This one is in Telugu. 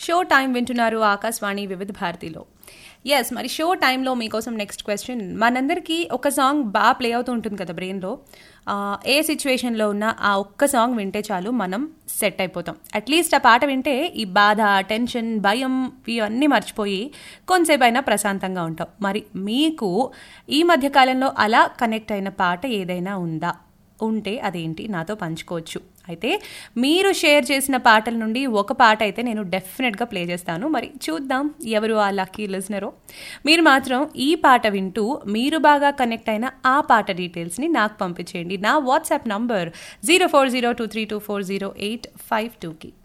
షో టైం వింటున్నారు ఆకాశవాణి వివిధ భారతిలో ఎస్ మరి షో టైంలో మీకోసం నెక్స్ట్ క్వశ్చన్ మనందరికీ ఒక సాంగ్ బాగా ప్లే అవుతూ ఉంటుంది కదా బ్రెయిన్లో ఏ సిచ్యువేషన్లో ఉన్న ఆ ఒక్క సాంగ్ వింటే చాలు మనం సెట్ అయిపోతాం అట్లీస్ట్ ఆ పాట వింటే ఈ బాధ టెన్షన్ భయం ఇవన్నీ మర్చిపోయి కొంతసేపు అయినా ప్రశాంతంగా ఉంటాం మరి మీకు ఈ మధ్యకాలంలో అలా కనెక్ట్ అయిన పాట ఏదైనా ఉందా ఉంటే అదేంటి నాతో పంచుకోవచ్చు అయితే మీరు షేర్ చేసిన పాటల నుండి ఒక పాట అయితే నేను డెఫినెట్గా ప్లే చేస్తాను మరి చూద్దాం ఎవరు ఆ లక్కీ లిజనరో మీరు మాత్రం ఈ పాట వింటూ మీరు బాగా కనెక్ట్ అయిన ఆ పాట డీటెయిల్స్ని నాకు పంపించేయండి నా WhatsApp number zero four zero two three two four zero eight five టూకి